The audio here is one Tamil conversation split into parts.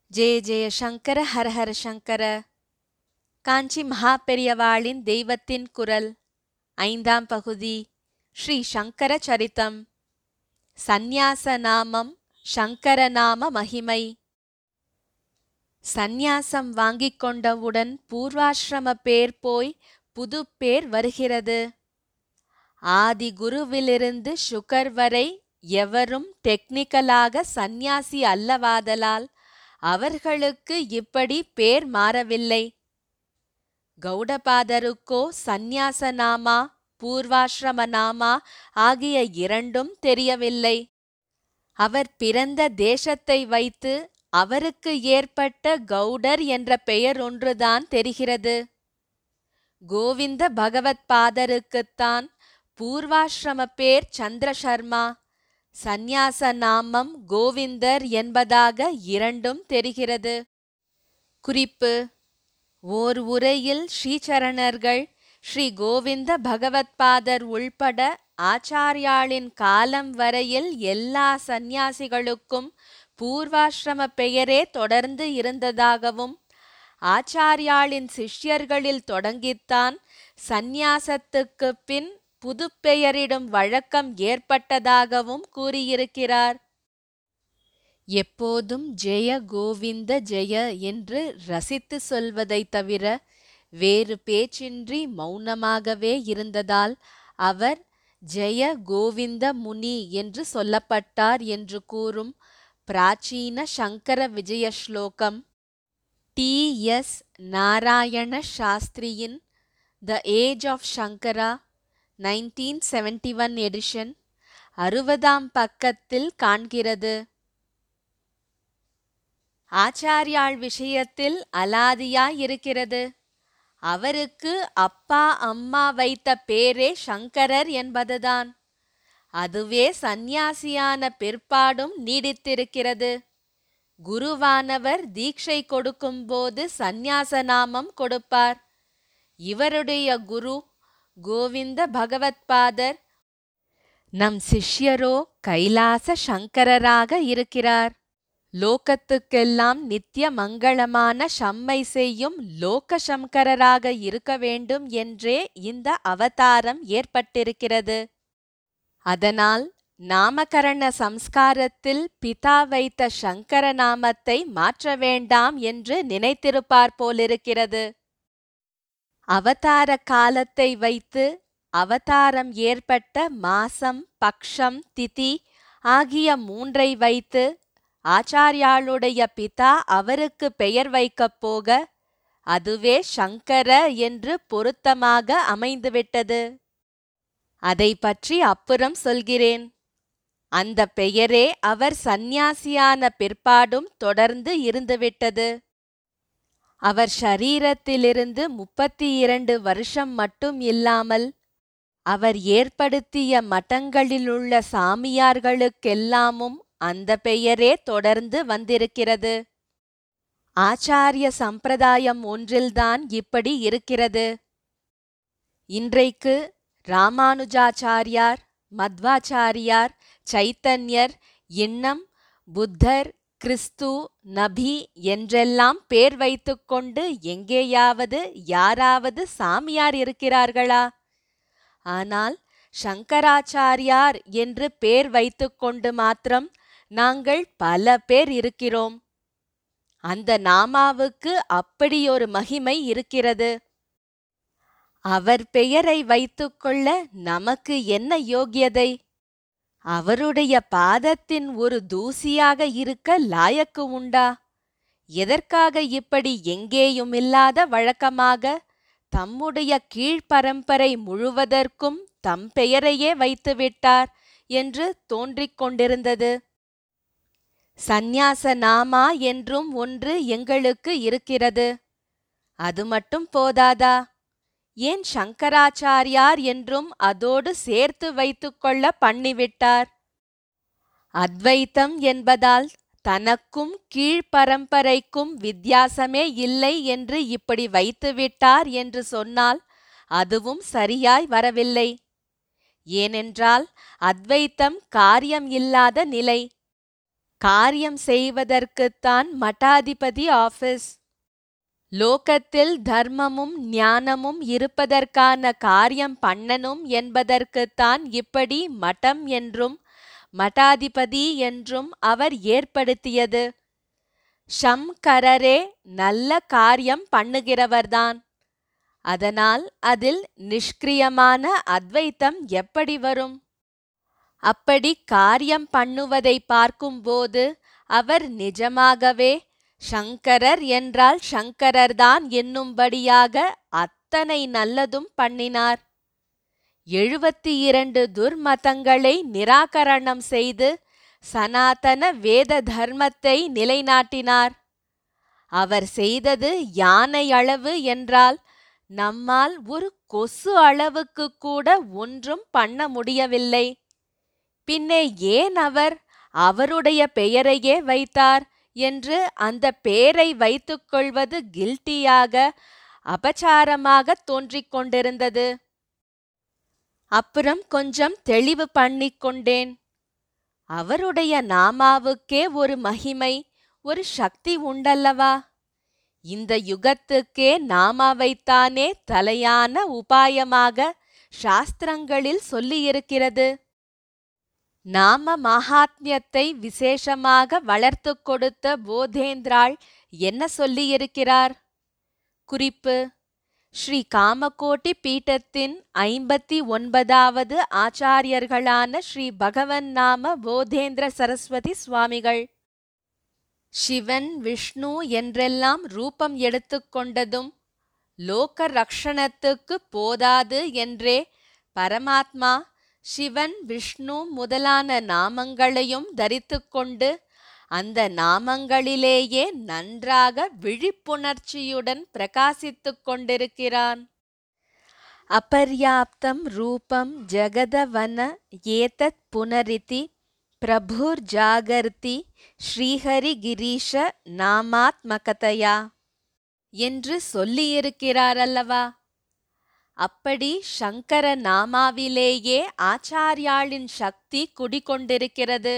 ஜெய ஜெய சங்கர ஹர ஹர சங்கர காஞ்சி மகாபெரியவாளின் தெய்வத்தின் குரல் ஐந்தாம் பகுதி ஸ்ரீ சங்கர சரித்தம் சந்நியாச நாமம் சங்கர நாம மகிமை சந்நியாசம் வாங்கிக் கொண்டவுடன் பூர்வாசிரம பேர் போய் புது பேர் வருகிறது ஆதி குருவிலிருந்து சுகர் வரை எவரும் டெக்னிக்கலாக சந்நியாசி அல்லவாதலால் அவர்களுக்கு இப்படி பேர் மாறவில்லை கௌடபாதருக்கோ சந்நியாச நாமா பூர்வாசிரம நாமா ஆகிய இரண்டும் தெரியவில்லை அவர் பிறந்த தேசத்தை வைத்து அவருக்கு ஏற்பட்ட கௌடர் என்ற பெயர் ஒன்றுதான் தெரிகிறது கோவிந்த பகவத் பாதருக்குத்தான் பூர்வாசிரம பேர் சந்திரசர்மா சந்நியாச நாமம் கோவிந்தர் என்பதாக இரண்டும் தெரிகிறது குறிப்பு ஓர் உரையில் ஸ்ரீசரணர்கள் ஸ்ரீ கோவிந்த பகவத்பாதர் உள்பட ஆச்சாரியாளின் காலம் வரையில் எல்லா சந்நியாசிகளுக்கும் பூர்வாசிரம பெயரே தொடர்ந்து இருந்ததாகவும் ஆச்சாரியாளின் சிஷ்யர்களில் தொடங்கித்தான் சந்நியாசத்துக்கு பின் புதுப்பெயரிடும் வழக்கம் ஏற்பட்டதாகவும் கூறியிருக்கிறார் எப்போதும் ஜெய கோவிந்த ஜெய என்று ரசித்து சொல்வதைத் தவிர வேறு பேச்சின்றி மௌனமாகவே இருந்ததால் அவர் ஜெய கோவிந்த முனி என்று சொல்லப்பட்டார் என்று கூறும் பிராச்சீன சங்கர விஜய ஸ்லோகம் டி எஸ் நாராயண சாஸ்திரியின் the age of Sankara nineteen seventy one edition அறுபதாம் பக்கத்தில் காண்கிறது ஆச்சாரியாள் விஷயத்தில் அலாதியாயிருக்கிறது அவருக்கு அப்பா அம்மா வைத்த பேரே சங்கரர் என்பதுதான் அதுவே சந்நியாசியான பிற்பாடும் நீடித்திருக்கிறது குருவானவர் தீட்சை கொடுக்கும்போது சந்நியாச நாமம் கொடுப்பார் இவருடைய குரு கோவிந்த பகவத்பாதர் நம் சிஷ்யரோ கைலாச சங்கரராக இருக்கிறார் லோகத்துக்கெல்லாம் நித்திய மங்களமான சம்மை செய்யும் லோக சங்கரராக இருக்க வேண்டும் என்றே இந்த அவதாரம் ஏற்பட்டிருக்கிறது அதனால் நாமகரண சம்ஸ்காரத்தில் பிதா வைத்த சங்கர நாமத்தை மாற்ற வேண்டாம் என்று நினைத்திருப்பார் போலிருக்கிறது அவதார காலத்தை வைத்து அவதாரம் ஏற்பட்ட மாசம் பக்ஷம் திதி ஆகிய மூன்றை வைத்து ஆச்சாரியாளுடைய பிதா அவருக்கு பெயர் வைக்கப் போக அதுவே சங்கர என்று பொருத்தமாக அமைந்துவிட்டது அதை பற்றி அப்புறம் சொல்கிறேன் அந்த பெயரே அவர் சந்நியாசியான பிற்பாடும் தொடர்ந்து இருந்துவிட்டது அவர் ஷரீரத்திலிருந்து முப்பத்தி இரண்டு வருஷம் மட்டும் இல்லாமல் அவர் ஏற்படுத்திய மட்டங்களிலுள்ள சாமியார்களுக்கெல்லாமும் அந்த பெயரே தொடர்ந்து வந்திருக்கிறது ஆச்சாரிய சம்பிரதாயம் ஒன்றில்தான் இப்படி இருக்கிறது இன்றைக்கு ராமானுஜாச்சாரியார் மத்வாச்சாரியார் சைத்தன்யர் இன்னம் புத்தர் கிறிஸ்து நபி என்றெல்லாம் பேர் வைத்துக்கொண்டு எங்கேயாவது யாராவது சாமியார் இருக்கிறார்களா ஆனால் சங்கராச்சாரியார் என்று பேர் வைத்துக்கொண்டு மாத்திரம் நாங்கள் பல பேர் இருக்கிறோம் அந்த நாமாவுக்கு அப்படியொரு மகிமை இருக்கிறது அவர் பெயரை வைத்துக்கொள்ள நமக்கு என்ன யோக்கியதை அவருடைய பாதத்தின் ஒரு தூசியாக இருக்க லாயக்கு உண்டா எதற்காக இப்படி எங்கேயும் இல்லாத வழக்கமாக தம்முடைய கீழ்ப்பரம்பரை முழுவதற்கும் தம் பெயரையே வைத்துவிட்டார் என்று தோன்றிக் கொண்டிருந்தது சந்நியாச நாமா என்றும் ஒன்று எங்களுக்கு இருக்கிறது அது மட்டும் போதாதா ஏன் சங்கராச்சாரியார் என்றும் அதோடு சேர்த்து வைத்துக்கொள்ள பண்ணிவிட்டார் அத்வைத்தம் என்பதால் தனக்கும் கீழ்ப்பரம்பரைக்கும் வித்தியாசமே இல்லை என்று இப்படி வைத்துவிட்டார் என்று சொன்னால் அதுவும் சரியாய் வரவில்லை ஏனென்றால் அத்வைத்தம் காரியம் இல்லாத நிலை காரியம் செய்வதற்குத்தான் மட்டாதிபதி ஆபீஸ் லோகத்தில் தர்மமும் ஞானமும் இருப்பதற்கான காரியம் பண்ணணும் என்பதற்குத்தான் இப்படி மடம் என்றும் மட்டாதிபதி என்றும் அவர் ஏற்படுத்தியது ஷம்கரரே நல்ல காரியம் பண்ணுகிறவர்தான் அதனால் அதில் நிஷ்கிரியமான அத்வைத்தம் எப்படி வரும் அப்படி காரியம் பண்ணுவதை பார்க்கும்போது அவர் நிஜமாகவே சங்கரர் என்றால் சங்கரர்தான் என்னும்படியாக அத்தனை நல்லதும் பண்ணினார் எழுபத்தி இரண்டு துர்மதங்களை நிராகரணம் செய்து சனாதன வேத தர்மத்தை நிலைநாட்டினார் அவர் செய்தது யானை அளவு என்றால் நம்மால் ஒரு கொசு அளவுக்கு கூட ஒன்றும் பண்ண முடியவில்லை பின்னே ஏன் அவர் அவருடைய பெயரையே வைத்தார் என்று அந்த பெயரை வைத்துக்கொள்வது கில்ட்டியாக அபச்சாரமாக தோன்றிக் கொண்டிருந்தது அப்புறம் கொஞ்சம் தெளிவு பண்ணிக் கொண்டேன் அவருடைய நாமாவுக்கே ஒரு மகிமை ஒரு சக்தி உண்டல்லவா இந்த யுகத்துக்கே நாமாவைத்தானே தலையான உபாயமாக சாஸ்திரங்களில் சொல்லியிருக்கிறது நாம மகாத்மியத்தை விசேஷமாக வளர்த்து கொடுத்த போதேந்திராள் என்ன சொல்லியிருக்கிறார் குறிப்பு ஸ்ரீ காமகோட்டி பீட்டத்தின் ஐம்பத்தி ஒன்பதாவது ஆச்சாரியர்களான ஸ்ரீ பகவன் நாம போதேந்திர சரஸ்வதி சுவாமிகள் சிவன் விஷ்ணு என்றெல்லாம் ரூபம் எடுத்துக்கொண்டதும் லோக ரக்ஷணத்துக்கு போதாது என்றே பரமாத்மா சிவன் விஷ்ணு முதலான நாமங்களையும் தரித்துக்கொண்டு அந்த நாமங்களிலேயே நன்றாக விழிப்புணர்ச்சியுடன் பிரகாசித்துக் கொண்டிருக்கிறான் அபர்யாப்தம் ரூபம் ஜெகதவன ஏதத் புனரிதி பிரபுர் ஜாகர்த்தி ஸ்ரீஹரி கிரீஷ நாமாத்மகதையா என்று சொல்லியிருக்கிறார் அல்லவா அப்படி சங்கர நாமாவிலேயே ஆச்சாரியாளின் சக்தி குடிகொண்டிருக்கிறது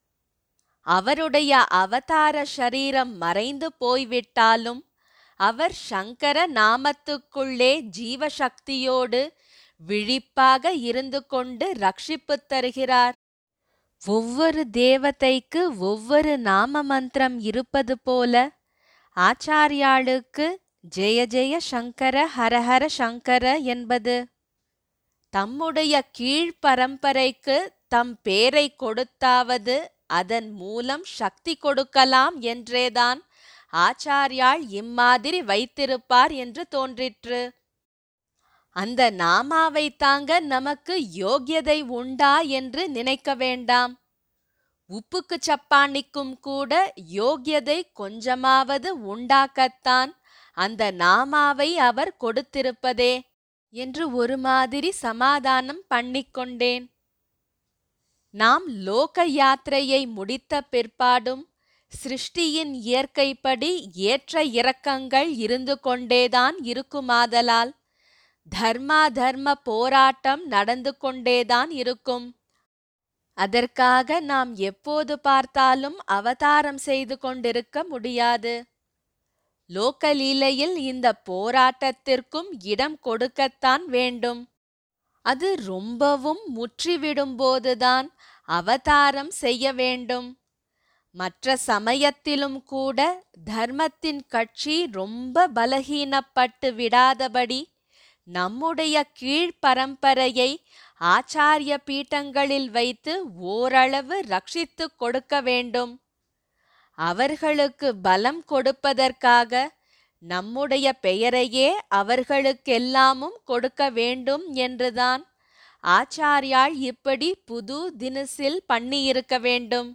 அவருடைய அவதார சரீரம் மறைந்து போய்விட்டாலும் அவர் சங்கர நாமத்துக்குள்ளே ஜீவசக்தியோடு விழிப்பாக இருந்து கொண்டு ரட்சிப்பு தருகிறார் ஒவ்வொரு தேவதைக்கு ஒவ்வொரு நாம மந்திரம் இருப்பது போல ஆச்சாரியாளுக்கு ஜெய ஜெய சங்கர ஹரஹர சங்கர என்பது தம்முடைய கீழ் பரம்பரைக்கு தம் பேரை கொடுத்தாவது அதன் மூலம் சக்தி கொடுக்கலாம் என்றேதான் ஆச்சாரியாள் இம்மாதிரி வைத்திருப்பார் என்று தோன்றிற்று அந்த நாமாவை தாங்க நமக்கு யோக்கியதை உண்டா என்று நினைக்க வேண்டாம் உப்புக்கு சப்பானிக்கும் கூட யோக்கியதை கொஞ்சமாவது உண்டாக்கத்தான் அந்த நாமாவை அவர் கொடுத்திருப்பதே என்று ஒரு மாதிரி சமாதானம் பண்ணிக்கொண்டேன் நாம் லோக யாத்திரையை முடித்த பிற்பாடும் சிருஷ்டியின் இயற்கைப்படி ஏற்ற இறக்கங்கள் இருந்து கொண்டேதான் இருக்குமாதலால் தர்மா தர்ம போராட்டம் நடந்து கொண்டேதான் இருக்கும் அதற்காக நாம் எப்போது பார்த்தாலும் அவதாரம் செய்து கொண்டிருக்க முடியாது லோகலீலையில் இந்த போராட்டத்திற்கும் இடம் கொடுக்கத்தான் வேண்டும் அது ரொம்பவும் முற்றிவிடும்போதுதான் அவதாரம் செய்ய வேண்டும் மற்ற சமயத்திலும் கூட தர்மத்தின் கட்சி ரொம்ப பலகீனப்பட்டு விடாதபடி நம்முடைய கீழ் பரம்பரையை ஆச்சாரிய பீட்டங்களில் வைத்து ஓரளவு ரட்சித்து கொடுக்க வேண்டும் அவர்களுக்கு பலம் கொடுப்பதற்காக நம்முடைய பெயரையே அவர்களுக்கெல்லாமும் கொடுக்க வேண்டும் என்றுதான் ஆச்சாரியாள் இப்படி புது தினசில் பண்ணியிருக்க வேண்டும்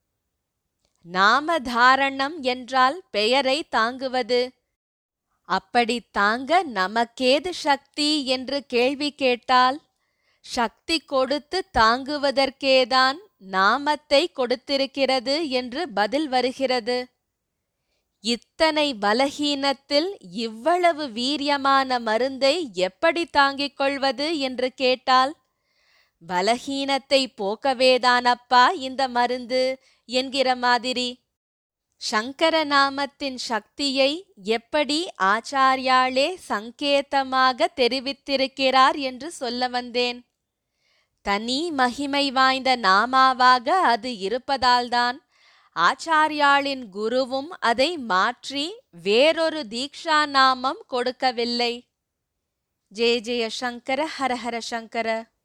நாமதாரணம் என்றால் பெயரை தாங்குவது அப்படி தாங்க நமக்கேது சக்தி என்று கேள்வி கேட்டால் சக்தி கொடுத்து தாங்குவதற்கேதான் நாமத்தை கொடுத்திருக்கிறது என்று பதில் வருகிறது இத்தனை பலகீனத்தில் இவ்வளவு வீரியமான மருந்தை எப்படி தாங்கிக் கொள்வது என்று கேட்டால் பலஹீனத்தை போக்கவேதானப்பா இந்த மருந்து என்கிற மாதிரி சங்கர நாமத்தின் சக்தியை எப்படி ஆச்சாரியாளே சங்கேதமாக தெரிவித்திருக்கிறார் என்று சொல்ல வந்தேன் தனி மகிமை வாய்ந்த நாமாவாக அது இருப்பதால்தான் ஆச்சாரியாளின் குருவும் அதை மாற்றி வேறொரு தீக்ஷா நாமம் கொடுக்கவில்லை ஜெய ஜெய சங்கர ஹர ஹர சங்கர